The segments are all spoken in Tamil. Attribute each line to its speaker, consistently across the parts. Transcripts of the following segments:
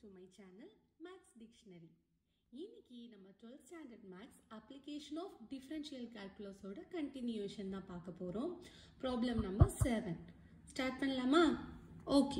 Speaker 1: To my channel maths dictionary இன்னைக்கு நம்ம twelfth standard maths application of differential கால்குலஸோட கண்டினியூஷன் தான் பார்க்க போகிறோம் ப்ராப்ளம் நம்பர் செவன் ஸ்டார்ட் பண்ணலாமா okay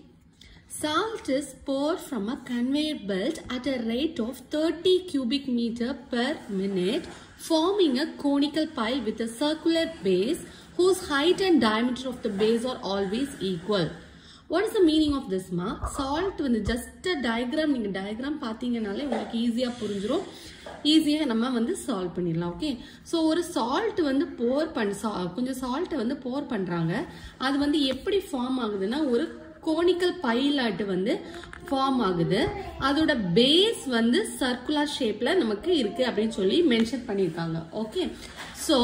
Speaker 1: Salt is poured from a conveyor belt at a rate of 30 cubic meter per minute, forming a conical pile with a circular base whose height and diameter of the base are always equal. What is the meaning of this ma? Salt வந்து just a diagram நீங்க diagram பார்த்தீங்கனாலே உங்களுக்கு ஈஸியா புரிஞ்சிரும் ஈஸியாக நம்ம வந்து சால்வ் பண்ணிடலாம் ஓகே ஸோ ஒரு சால்ட் வந்து போர் பண்ண கொஞ்சம் சால்ட்டை வந்து போர் பண்ணுறாங்க அது வந்து எப்படி ஃபார்ம் ஆகுதுன்னா ஒரு கோனிக்கல் பைலாட்டு வந்து ஃபார்ம் ஆகுது அதோட பேஸ் வந்து சர்க்குலர் ஷேப்ல நமக்கு இருக்கு அப்படின்னு சொல்லி மென்ஷன் பண்ணியிருக்காங்க ஓகே ஸோ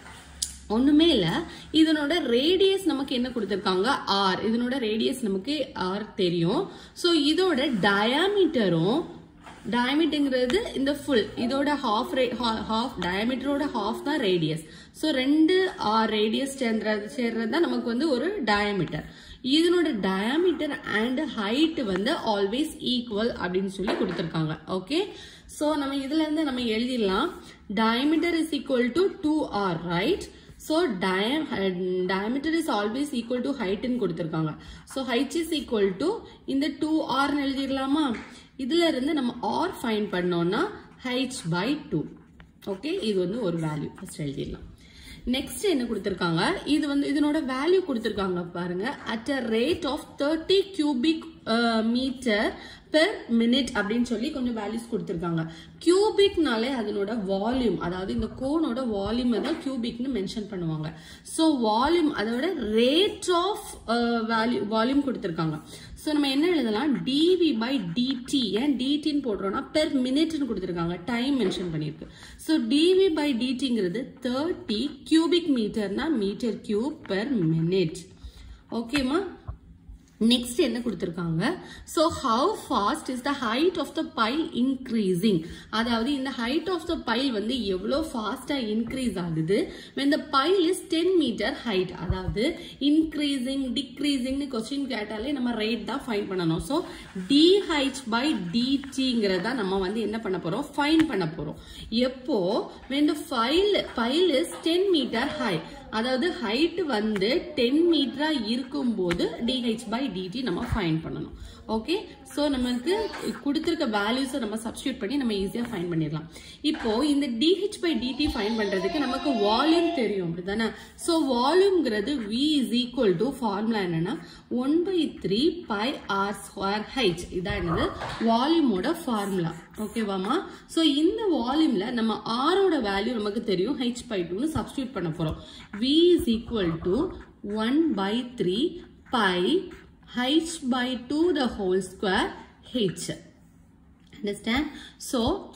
Speaker 1: ஒண்ணுமே இல்ல இதனோட ரேடியஸ் நமக்கு என்ன கொடுத்திருக்காங்க ஆர் இதனோட ரேடியஸ் நமக்கு ஆர் தெரியும் ஸோ இதோட டயாமீட்டரும் டயமீட்டருங்கிறது இந்த ஃபுல் இதோட ஹாஃப் ஹாஃப் டயமீட்டரோட ஹாஃப் தான் ரேடியஸ் ஸோ ரெண்டு ஆர் ரேடியஸ் சேர்றது சேர்றது தான் நமக்கு வந்து ஒரு டயமீட்டர் இதனோட டயாமீட்டர் அண்ட் ஹைட் வந்து ஆல்வேஸ் ஈக்குவல் அப்படின்னு சொல்லி கொடுத்துருக்காங்க ஓகே ஸோ நம்ம இதுல இருந்து நம்ம எழுதிடலாம் diameter is equal to two R right so diam diameter is always equal to ஹைட்னு கொடுத்துருக்காங்க so height is equal to இந்த டூ ஆர்னு எழுதிடலாமா இதுல இருந்து நம்ம ஆர் ஃபைன் பண்ணோம்னா ஹைச் பை டூ ஓகே இது வந்து ஒரு வேல்யூ ஃபர்ஸ்ட் எழுதிடலாம் நெக்ஸ்ட் என்ன கொடுத்திருக்காங்க இது வந்து இதனோட வேல்யூ கொடுத்திருக்காங்க பாருங்க at a rate of thirty cubic metre per minute அப்படின்னு சொல்லி கொஞ்சம் வேல்யூஸ் கொடுத்திருக்காங்க கியூபிக்னாலே அதனோட வால்யூம் அதாவது இந்த கோனோட வால்யூம் தான் கியூபிக்னு மென்ஷன் பண்ணுவாங்க ஸோ வால்யூம் அதோட ரேட் ஆஃப் வேல்யூ வால்யூம் கொடுத்திருக்காங்க ஸோ நம்ம என்ன எழுதலாம் டிவி பை டிடி ஏன் டிடின்னு போடுறோம்னா பெர் மினிட்னு கொடுத்துருக்காங்க டைம் மென்ஷன் பண்ணியிருக்கு ஸோ டிவி பை டிடிங்கிறது தேர்ட்டி கியூபிக் மீட்டர்னா மீட்டர் கியூப் பெர் மினிட் ஓகேமா நெக்ஸ்ட் என்ன கொடுத்துருக்காங்க so how fast is the height of the pile increasing அதாவது இந்த ஹைட் ஆஃப் த பைல் வந்து எவ்வளோ ஃபாஸ்டாக இன்க்ரீஸ் ஆகுது when the pile is ten metre height அதாவது இன்க்ரீசிங் டிக்ரீசிங்னு கொஸ்டின் கேட்டாலே நம்ம ரேட் தான் ஃபைன் பண்ணணும் ஸோ டிஹைச் பை டிடிங்கிறத நம்ம வந்து என்ன பண்ண போகிறோம் ஃபைன் பண்ண போகிறோம் எப்போ when the file pile is ten metre high அதாவது ஹைட் வந்து டென் மீட்டரா இருக்கும்போது டிஹெச் பை டிடி நம்ம ஃபைன் பண்ணணும் ஓகே ஸோ நமக்கு கொடுத்துருக்க வேல்யூஸை நம்ம சப்ஸ்டியூட் பண்ணி நம்ம ஈஸியாக ஃபைன் பண்ணிடலாம் இப்போ இந்த டிஹெச் பை டிடி ஃபைன் பண்ணுறதுக்கு நமக்கு வால்யூம் தெரியும் அப்படிதானே ஸோ வால்யூம்ங்கிறது V is equal to formula என்னன்னா one by three pi r square h இதான் என்னது வால்யூமோட ஃபார்முலா ஓகேவாமா ஸோ இந்த வால்யூம்ல நம்ம ஆரோட வேல்யூ நமக்கு தெரியும் ஹெச் பை டூன்னு சப்ஸ்டியூட் பண்ண போறோம் V is equal to one by three pi h by two the whole square h understand so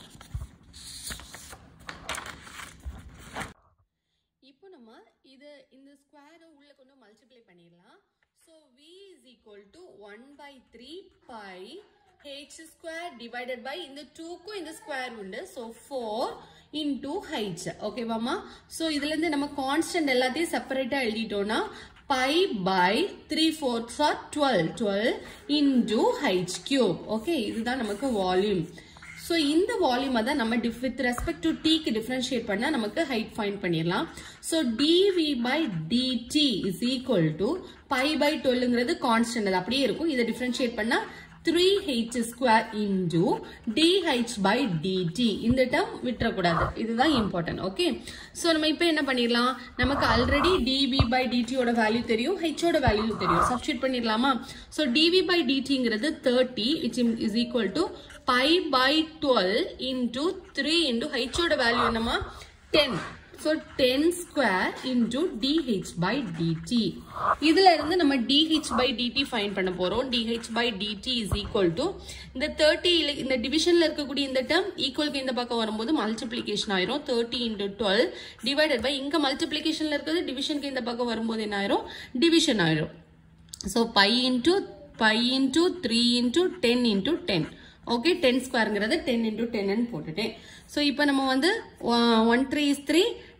Speaker 1: இப்போ நம்ம இது இந்த ஸ்கொயரை உள்ள கொண்டு மல்டிப்ளை பண்ணிடலாம் so V is equal to one by three pi h square divided by இந்த டூக்கும் இந்த ஸ்கொயர் உண்டு ஸோ ஃபோர் இன்டூ ஹைச் ஓகேவாமா ஸோ இதுல இருந்து நம்ம கான்ஸ்டன்ட் எல்லாத்தையும் செப்பரேட்டா எழுதிட்டோம்னா pi by three fourths are twelve twelve into H cube okay இதுதான் நமக்கு வால்யூம் ஸோ இந்த வால்யூமை தான் நம்ம டிஃப் வித் ரெஸ்பெக்ட் டு டீக்கு டிஃபரன்ஷியேட் பண்ணால் நமக்கு ஹைட் ஃபைன் பண்ணிடலாம் so TV by dt is equal to pi by டுவெல்ங்கிறது கான்ஸ்டன்ட் அது அப்படியே இருக்கும் இதை டிஃபரன்ஷியேட் பண்ணால் three h square into dh by dt இந்த டேர்ம் விட்டுறக்கூடாது இதுதான் இம்பார்ட்டன்ட் ஓகே ஸோ நம்ம இப்போ என்ன பண்ணிடலாம் நமக்கு ஆல்ரெடி டிவி பை டிடியோட வேல்யூ தெரியும் ஹெச்சோட வேல்யூ தெரியும் சப்ஸ்டியூட் பண்ணிடலாமா ஸோ டிவி பை டிடிங்கிறது thirty which is equal to pi by twelve into three into ஹெச்சோட வேல்யூ என்னமா ten so ten square into dh by dt இதுல இருந்து நம்ம டிஹெச் பை டிடி ஃபைன் பண்ண போறோம் dh by dt is equal to இந்த தேர்ட்டி இந்த டிவிஷன்ல இருக்கக்கூடிய இந்த டேர்ம் ஈக்குவலுக்கு இந்த பக்கம் வரும்போது மல்டிப்ளிகேஷன் ஆயிரும் thirty into twelve divided by இங்க மல்டிப்ளிகேஷன்ல இருக்கிறது டிவிஷனுக்கு இந்த பக்கம் வரும்போது என்ன ஆயிரும் டிவிஷன் ஆயிரும் so pi into pi into three into ten into ten okay ten ஸ்கொயருங்கிறது டென் இன்டூ டென்னு போட்டுட்டேன் ஸோ இப்போ நம்ம வந்து one three is three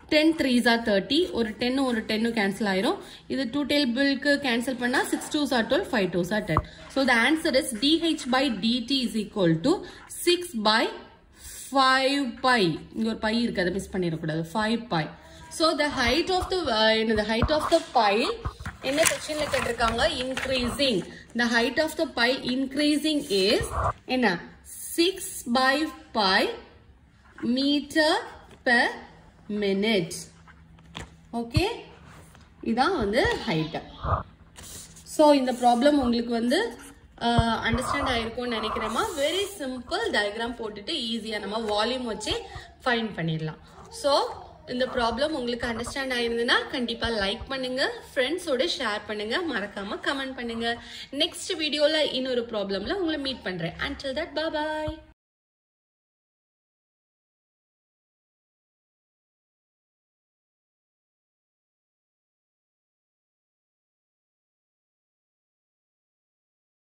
Speaker 1: ten threes are thirty ஒரு டென்னு ஒரு டென்னு கேன்சல் ஆயிரும் இது டூ டேபிளுக்கு கேன்சல் பண்ணா six twos are twelve five twos are ten so the answer is dh by dt is equal to six by five pi இங்க ஒரு பை இருக்கு அதை மிஸ் பண்ணிடக்கூடாது five pi so the height of the என்னது ஹைட் ஆஃப் த பைல் என்ன கொஸ்டின்ல கேட்டிருக்காங்க increasing the height of the pile increasing is என்ன six by pi metre per minute okay இதான் வந்து ஹைட் ஸோ இந்த ப்ராப்ளம் உங்களுக்கு வந்து அண்டர்ஸ்டாண்ட் ஆயிருக்கும்னு நினைக்கிறேமா வெரி சிம்பிள் டயக்ராம் போட்டுட்டு ஈஸியாக நம்ம வால்யூம் வச்சு ஃபைன் பண்ணிடலாம் ஸோ இந்த ப்ராப்ளம் உங்களுக்கு அண்டர்ஸ்டாண்ட் ஆயிருந்ததுன்னா கண்டிப்பாக லைக் பண்ணுங்க ஃப்ரெண்ட்ஸோட ஷேர் பண்ணுங்க மறக்காம கமெண்ட் பண்ணுங்க நெக்ஸ்ட் வீடியோவில் இன்னொரு ப்ராப்ளம்ல உங்களை மீட் பண்ணுறேன் அண்டில் தட் பாய்